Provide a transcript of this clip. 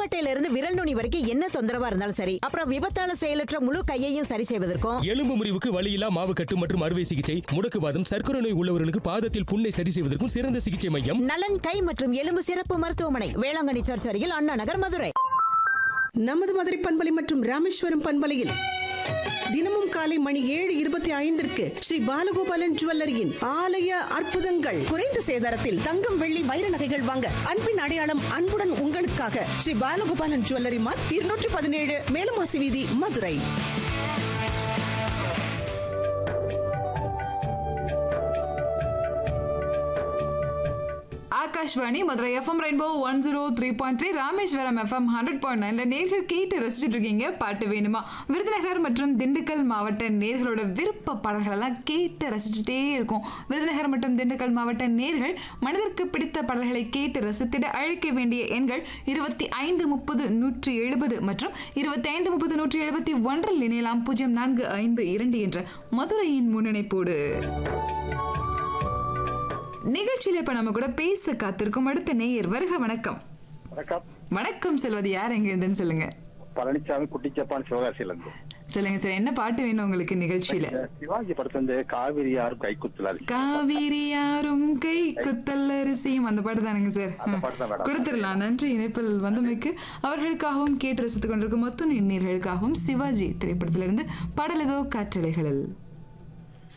தோள்பட்டையில இருந்து விரல் நுனி வரைக்கும் என்ன தொந்தரவா இருந்தாலும் சரி அப்புறம் விபத்தால செயலற்ற முழு கையையும் சரி செய்வதற்கும் எலும்பு முறிவுக்கு வலியில்லா மாவு கட்டு மற்றும் அறுவை சிகிச்சை முடக்குவாதம் சர்க்கரை நோய் உள்ளவர்களுக்கு பாதத்தில் புண்ணை சரி செய்வதற்கும் சிறந்த சிகிச்சை மையம் நலன் கை மற்றும் எலும்பு சிறப்பு மருத்துவமனை வேளாங்கண்ணி சர்ச் அருகில் அண்ணா நகர் மதுரை நமது மதுரை பண்பலை மற்றும் ராமேஸ்வரம் பண்பலையில் தினமும் காலை மணி ஏழு இருபத்தி ஐந்திற்கு ஸ்ரீ பாலகோபாலன் ஜுவல்லரியின் ஆலய அற்புதங்கள் குறைந்த சேதாரத்தில் தங்கம் வெள்ளி வைர நகைகள் வாங்க அன்பின் அடையாளம் அன்புடன் உங்களுக்காக ஸ்ரீ பாலகோபாலன் ஜுவல்லரி மார்க் இருநூற்றி பதினேழு மேலமாசி வீதி Madurai Akashvani Madurai FM Rainbow one zero three point three Rameswaram FM hundred point நைன்ல நேர்கள் கேட்டு ரசிச்சுட்டு இருக்கீங்க பாட்டு வேணுமா விருதுநகர் மற்றும் திண்டுக்கல் மாவட்ட நேர்களோட விருப்ப பாடல்களெல்லாம் கேட்டு ரசிச்சுட்டே இருக்கும் விருதுநகர் மற்றும் திண்டுக்கல் மாவட்ட நேர்கள் மனதிற்கு பிடித்த பாடல்களை கேட்டு ரசித்திட அழைக்க வேண்டிய எண்கள் இருபத்தி ஐந்து முப்பது நூற்றி எழுபது மற்றும் இருபத்தி ஐந்து முப்பது நூற்றி எழுபத்தி ஒன்றில் இணையலாம் பூஜ்ஜியம் நான்கு ஐந்து இரண்டு என்ற மதுரையின் முன்னணிப்போடு நிகழ்ச்சியில இப்ப நம்ம கூட பேச காத்திருக்கும் அடுத்த நேயர் வருக வணக்கம் வணக்கம் வணக்கம் செல்வது யார் எங்க இருந்துன்னு சொல்லுங்க பழனிசாமி குட்டிச்சப்பான் சிவகாசியில இருந்து சொல்லுங்க சார் என்ன பாட்டு வேணும் உங்களுக்கு நிகழ்ச்சியில இந்த சிவாஜி படத்துல இருந்து காவிரி யாரும் கை குத்துலாரு காவிரி யாரும் கை குத்தல் அரிசியும் அந்த பாட்டு தானுங்க சார் அந்த பாட்டு தான் மேடம். கொடுத்துடலாம் நன்றி இணைப்பில் வந்தமைக்கு அவர்களுக்காகவும் கேட்டு ரசித்துக் கொண்டிருக்கும் மொத்த நேர்களுக்காகவும் சிவாஜி திரைப்படத்திலிருந்து பாடல் ஏதோ காற்றலைகளில்